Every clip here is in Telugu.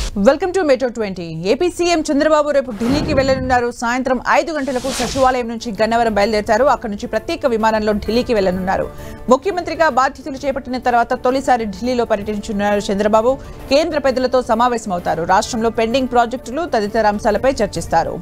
welcome to metro twenty AP CM Chandrababu రేపు ఢిల్లీకి వెళ్లనున్నారు సాయంత్రం ఐదు గంటలకు సచివాలయం నుంచి గన్నవరం బయలుదేరతారు అక్కడి నుంచి ప్రత్యేక విమానంలో ఢిల్లీకి వెళ్లనున్నారు ముఖ్యమంత్రిగా బాధ్యతలు చేపట్టిన తర్వాత తొలిసారి ఢిల్లీలో పర్యటించనున్నారు చంద్రబాబు కేంద్ర పెద్దలతో సమావేశమవుతారు రాష్ట్రంలో పెండింగ్ ప్రాజెక్టులు తదితర అంశాలపై చర్చిస్తారు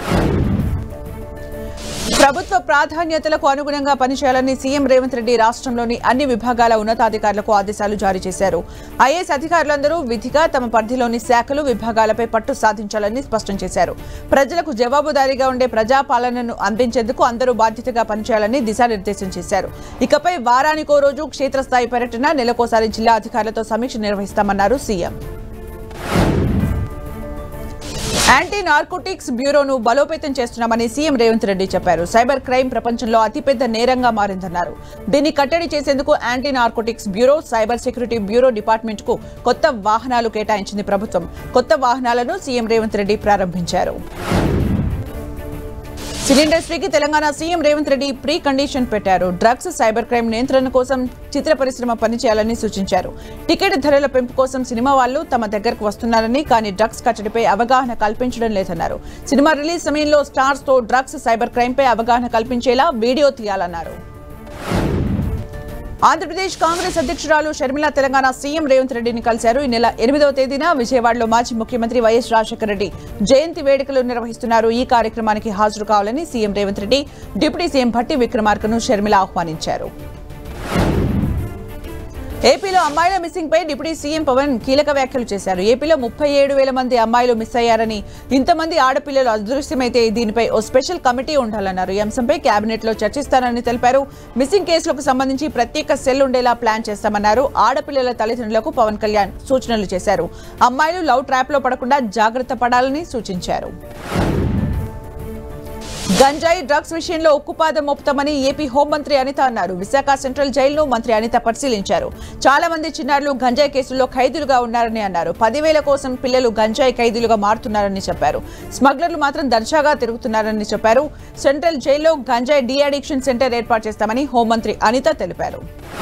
ప్రభుత్వ ప్రాధాన్యతలకు అనుగుణంగా పనిచేయాలని సీఎం రేవంత్ రెడ్డి రాష్ట్రంలోని అన్ని విభాగాల ఉన్నతాధికారులకు ఆదేశాలు జారీ చేశారు ఐఏఎస్ అధికారులందరూ విధిగా తమ పరిధిలోని శాఖలు విభాగాలపై పట్టు సాధించాలని స్పష్టం చేశారు ప్రజలకు జవాబుదారీగా ఉండే ప్రజాపాలనను అందించేందుకు అందరూ బాధ్యతగా పనిచేయాలని దిశానిర్దేశం చేశారు ఇకపై వారానికో రోజు క్షేత్రస్థాయి పర్యటన నెలకోసారి జిల్లా అధికారులతో సమీక్ష నిర్వహిస్తామన్నారు సీఎం యాంటీ నార్కోటిక్స్ బ్యూరోను బలోపేతం చేస్తున్నామని సీఎం రేవంత్ రెడ్డి చెప్పారు సైబర్ క్రైమ్ ప్రపంచంలో అతిపెద్ద నేరంగా మారిందన్నారు దీన్ని కట్టడి చేసేందుకు anti narcotics bureau cyber security bureau department కు కొత్త వాహనాలు కేటాయించింది ప్రభుత్వం కొత్త వాహనాలను సీఎం రేవంత్ రెడ్డి ప్రారంభించారు సినీ ఇండస్ట్రీకి Telangana CM Revanth Reddy precondition పెట్టారు డ్రగ్స్ సైబర్ క్రైమ్ నియంత్రణ కోసం చిత్ర పరిశ్రమ పనిచేయాలని సూచించారు టికెట్ ధరల పెంపు కోసం సినిమా వాళ్ళు తమ దగ్గరకు వస్తున్నారని కానీ డ్రగ్స్ కట్టడిపై అవగాహన కల్పించడం లేదన్నారు సినిమా రిలీజ్ సమయంలో స్టార్స్ తో డ్రగ్స్ సైబర్ క్రైమ్ పై అవగాహన కల్పించేలా వీడియో తీయాలన్నారు ఆంధ్రప్రదేశ్ కాంగ్రెస్ అధ్యక్షురాలు షర్మిల తెలంగాణ సీఎం రేవంత్ రెడ్డిని కలిశారు ఈ నెల ఎనిమిదవ తేదీన విజయవాడలో మాజీ ముఖ్యమంత్రి వైఎస్ రాజశేఖర రెడ్డి జయంతి వేడుకలు నిర్వహిస్తున్నారు ఈ కార్యక్రమానికి హాజరు కావాలని CM Revanth Reddy deputy CM Bhatti విక్రమార్కను షర్మిల ఆహ్వానించారు ఏపీలో అమ్మాయిల మిస్సింగ్ పై డిప్యూటీ సీఎం పవన్ కీలక వ్యాఖ్యలు చేశారు ఏపీలో ముప్పై ఏడు వేల మంది అమ్మాయిలు మిస్ అయ్యారని ఇంతమంది ఆడపిల్లలు అదృశ్యమైతే దీనిపై ఓ స్పెషల్ కమిటీ ఉండాలన్నారు ఈ అంశంపై కేబినెట్ లో చర్చిస్తారని తెలిపారు మిస్సింగ్ కేసులకు సంబంధించి ప్రత్యేక సెల్ ఉండేలా ప్లాన్ చేస్తామన్నారు ఆడపిల్లల తల్లిదండ్రులకు పవన్ కళ్యాణ్ సూచనలు చేశారు అమ్మాయిలు లవ్ ట్రాప్ లో పడకుండా జాగ్రత్త పడాలని సూచించారు గంజాయి డ్రగ్స్ విషయంలో ఉక్కుపాదం మోపుతామని ఏపీ హోంమంత్రి అనిత అన్నారు విశాఖ సెంట్రల్ జైలును మంత్రి అనిత పరిశీలించారు చాలా మంది చిన్నారులు గంజాయి కేసుల్లో ఖైదీలుగా ఉన్నారని అన్నారు పదివేల కోసం పిల్లలు గంజాయి ఖైదీలుగా మారుతున్నారని చెప్పారు స్మగ్లర్లు మాత్రం దర్జాగా తిరుగుతున్నారని చెప్పారు సెంట్రల్ జైల్లో గంజాయి డీ అడిక్షన్ సెంటర్ ఏర్పాటు చేస్తామని హోంమంత్రి అనిత తెలిపారు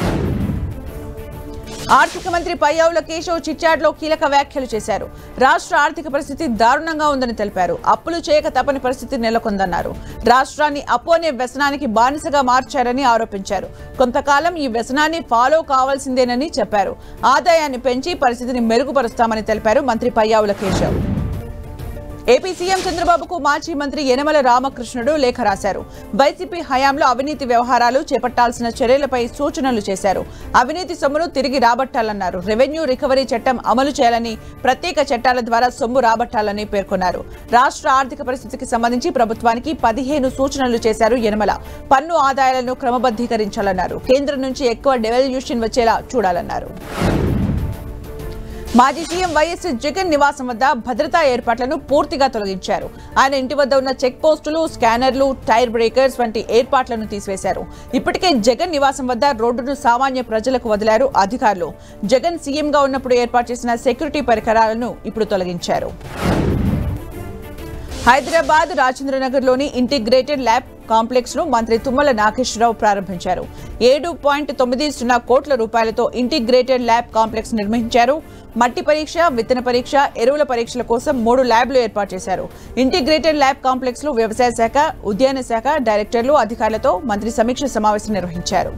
ఆర్థిక మంత్రి పయ్యావుల కేశవ్ చిట్చాట్లో కీలక వ్యాఖ్యలు చేశారు రాష్ట్ర ఆర్థిక పరిస్థితి దారుణంగా ఉందని తెలిపారు అప్పులు చేయక తప్పని పరిస్థితి నెలకొందన్నారు రాష్ట్రాన్ని అప్పు అనే వ్యసనానికి బానిసగా మార్చారని ఆరోపించారు కొంతకాలం ఈ వ్యసనాన్ని ఫాలో కావాల్సిందేనని చెప్పారు ఆదాయాన్ని పెంచి పరిస్థితిని మెరుగుపరుస్తామని తెలిపారు మంత్రి పయ్యావుల కేశవ్ ఏపీ సీఎం చంద్రబాబుకు మాజీ మంత్రి యనమల రామకృష్ణుడు లేఖ రాశారు వైసీపీ హయాంలో అవినీతి వ్యవహారాలు చేపట్టాల్సిన చర్యలపై సూచనలు చేశారు అవినీతి సొమ్మును తిరిగి రాబట్టాలన్నారు రెవెన్యూ రికవరీ చట్టం అమలు చేయాలని ప్రత్యేక చట్టాల ద్వారా సొమ్ము రాబట్టాలని పేర్కొన్నారు రాష్ట్ర ఆర్థిక పరిస్థితికి సంబంధించి ప్రభుత్వానికి పదిహేను సూచనలు చేశారు యనమల పన్ను ఆదాయాలను క్రమబద్ధీకరించాలన్నారు కేంద్రం నుంచి ఎక్కువ డెవల్యూషన్ వచ్చేలా చూడాలన్నారు మాజీ సీఎం వైఎస్ జగన్ నివాసం వద్ద భద్రతా ఏర్పాట్లను పూర్తిగా తొలగించారు ఆయన ఇంటి వద్ద ఉన్న చెక్ పోస్టులు స్కానర్లు టైర్ బ్రేకర్స్ వంటి ఏర్పాట్లను తీసివేశారు ఇప్పటికే జగన్ నివాసం వద్ద రోడ్డును సామాన్య ప్రజలకు వదిలారు అధికారులు జగన్ సీఎంగా ఉన్నప్పుడు ఏర్పాటు చేసిన సెక్యూరిటీ పరికరాలను ఇప్పుడు తొలగించారు హైదరాబాద్ రాజేంద్రనగర్లోని ఇంటిగ్రేటెడ్ ల్యాబ్ కాంప్లెక్స్ ను మంత్రి తుమ్మల నాగేశ్వరరావు ప్రారంభించారు ఏడు పాయింట్ తొమ్మిది సున్నా కోట్ల రూపాయలతో ఇంటిగ్రేటెడ్ ల్యాబ్ కాంప్లెక్స్ నిర్మించారు మట్టి పరీక్ష విత్తన పరీక్ష ఎరువుల పరీక్షల కోసం మూడు ల్యాబ్లు ఏర్పాటు చేశారు ఇంటిగ్రేటెడ్ ల్యాబ్ కాంప్లెక్స్ లో వ్యవసాయ శాఖ ఉద్యాన శాఖ డైరెక్టర్లు అధికారులతో మంత్రి సమీక్ష సమావేశం నిర్వహించారు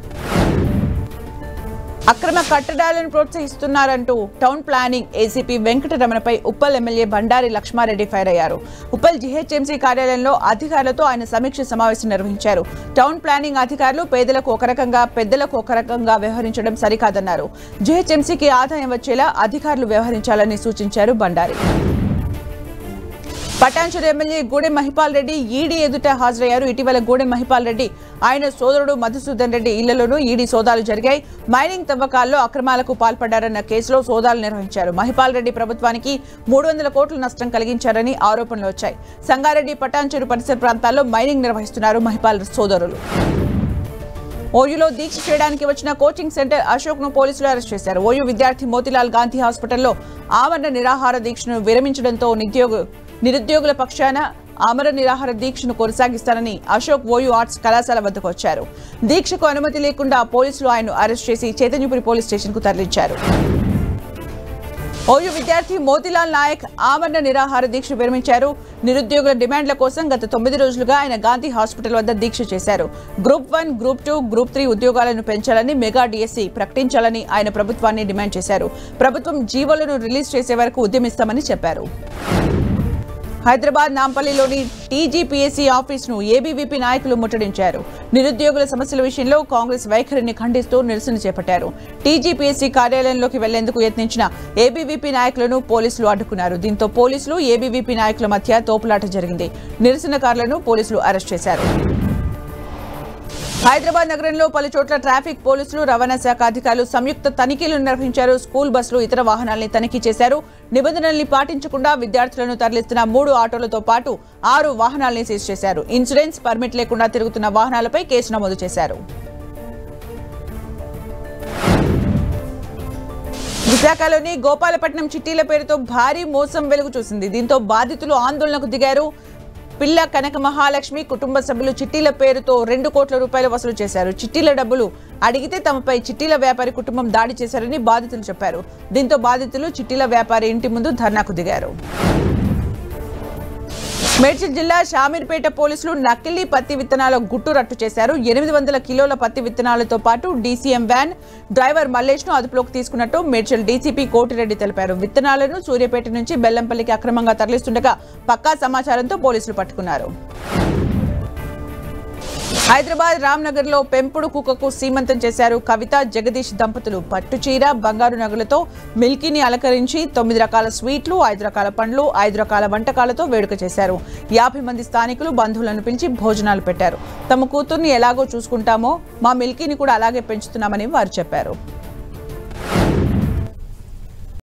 అక్రమ కట్టడాలను ప్రోత్సహిస్తున్నారంటూ టౌన్ ప్లానింగ్ ఏసీపీ వెంకటరమణపై ఉప్పల్ ఎమ్మెల్యే బండారి లక్ష్మారెడ్డి ఫైర్ అయ్యారు ఉప్పల్ జీహెచ్ఎంసీ కార్యాలయంలో అధికారులతో ఆయన సమీక్ష సమావేశం నిర్వహించారు టౌన్ ప్లానింగ్ అధికారులు పేదలకు ఒక రకంగా పెద్దలకు ఒక రకంగా వ్యవహరించడం సరికాదన్నారు జీహెచ్ఎంసీకి ఆదాయం వచ్చేలా అధికారులు వ్యవహరించాలని సూచించారు బండారి పటాన్చెరు ఎమ్మెల్యే గూడెం మహిపాల్ రెడ్డి ఈడీ ఎదుట హాజరయ్యారు ఇటీవల గూడెం మహిపాల్ రెడ్డి ఆయన సోదరుడు మధుసూదన్ రెడ్డి ఇళ్లలోనూ ఈడీ సోదాలు జరిగాయి మైనింగ్ తవ్వకాల్లో అక్రమాలకు పాల్పడ్డారన్న కేసులో సోదాలు నిర్వహించారు మహిపాల్ రెడ్డి ప్రభుత్వానికి మూడు వందల కోట్ల నష్టం కలిగించారని ఆరోపణలు వచ్చాయి సంగారెడ్డి పటాన్చెరు పరిసర ప్రాంతాల్లో మైనింగ్ నిర్వహిస్తున్నారు మహిపాల్ సోదరులు ఓయూలో దీక్ష చేయడానికి వచ్చిన కోచింగ్ సెంటర్ అశోక్ ను పోలీసులు అరెస్ట్ చేశారు ఓయూ విద్యార్థి మోతిలాల్ గాంధీ హాస్పిటల్లో ఆమరణ నిరాహార దీక్షను విరమించడంతో నిరుద్యోగ నిరుద్యోగుల పక్షాన ఆమర నిరాహార దీక్షను కొనసాగిస్తారని అశోక్ ఓయూ ఆర్ట్స్ కళాశాల వద్దకు వచ్చారు దీక్షకు అనుమతి లేకుండా పోలీసులు ఆయన్ను అరెస్ట్ చేసి చైతన్యపురి పోలీస్ స్టేషన్ కు తరలించారు ఓయూ విద్యార్థి మోతిలాల్ నాయక్ ఆమరణ నిరాహార దీక్ష విరమించారు నిరుద్యోగుల డిమాండ్ల కోసం గత తొమ్మిది రోజులుగా ఆయన గాంధీ హాస్పిటల్ వద్ద దీక్ష చేశారు group one group two group three ఉద్యోగాలను పెంచాలని మెగా డిఎస్సి ప్రకటించాలని ఆయన ప్రభుత్వాన్ని డిమాండ్ చేశారు ప్రభుత్వం జీవోలను రిలీజ్ చేసే వరకు ఉద్యమిస్తామని చెప్పారు హైదరాబాద్ నాంపల్లిలోని టీజీపీఎస్సీ ఆఫీసును ఏబీవీపీ నాయకులు ముట్టడించారు నిరుద్యోగుల సమస్యల విషయంలో కాంగ్రెస్ వైఖరిని ఖండిస్తూ నిరసన చేపట్టారు టీజీపీఎస్సీ కార్యాలయంలోకి వెళ్లేందుకు యత్నించిన ఏబీవీపీ నాయకులను పోలీసులు అడ్డుకున్నారు దీంతో పోలీసులు ఏబీవీపీ నాయకుల మధ్య తోపులాట జరిగింది నిరసనకారులను పోలీసులు అరెస్ట్ చేశారు హైదరాబాద్ నగరంలో పలు చోట్ల ట్రాఫిక్ పోలీసులు రవాణా శాఖ అధికారులు సంయుక్త తనిఖీలు నిర్వహించారు స్కూల్ బస్సులు ఇతర వాహనాల్ని తనిఖీ చేశారు నిబంధనల్ని పాటించకుండా విద్యార్థులను తరలిస్తున్న మూడు ఆటోలతో పాటు ఆరు వాహనాల్ని సీజ్ చేశారు ఇన్సూరెన్స్ పర్మిట్ లేకుండా తిరుగుతున్న వాహనాలపై కేసు నమోదు చేశారు విశాఖలోని గోపాలపట్నం చిట్టీల పేరుతో భారీ మోసం వెలుగు చూసింది దీంతో బాధితులు ఆందోళనకు దిగారు పిల్ల కనక మహాలక్ష్మి కుటుంబ సభ్యులు చిట్టీల పేరుతో రెండు కోట్ల రూపాయలు వసూలు చేశారు చిట్టీల డబ్బులు అడిగితే తమపై చిట్టీల వ్యాపారి కుటుంబం దాడి చేశారని బాధితులు చెప్పారు దీంతో బాధితులు చిట్టీల వ్యాపారి ఇంటి ముందు ధర్నాకు దిగారు మేడ్చల్ జిల్లా షామీర్పేట పోలీసులు నకిలీ పత్తి విత్తనాల గుట్టు రట్టు చేశారు ఎనిమిది వందల కిలోల పత్తి విత్తనాలతో పాటు డీసీఎం వ్యాన్ డ్రైవర్ మల్లేష్ ను అదుపులోకి తీసుకున్నట్టు మేడ్చల్ డీసీపీ కోటిరెడ్డి తెలిపారు విత్తనాలను సూర్యాపేట నుంచి బెల్లంపల్లికి అక్రమంగా తరలిస్తుండగా పక్కా సమాచారంతో పోలీసులు పట్టుకున్నారు హైదరాబాద్ రామ్నగర్ లో పెంపుడు కుక్కకు సీమంతం చేశారు కవిత జగదీష్ దంపతులు పట్టుచీర బంగారు నగలతో మిల్కీని అలంకరించి తొమ్మిది రకాల స్వీట్లు ఐదు రకాల పండ్లు ఐదు రకాల వంటకాలతో వేడుక చేశారు యాభై మంది స్థానికులు బంధువులను పిలిచి భోజనాలు పెట్టారు తమ కూతుర్ని ఎలాగో చూసుకుంటామో మా మిల్కీని కూడా అలాగే పెంచుతున్నామని వారు చెప్పారు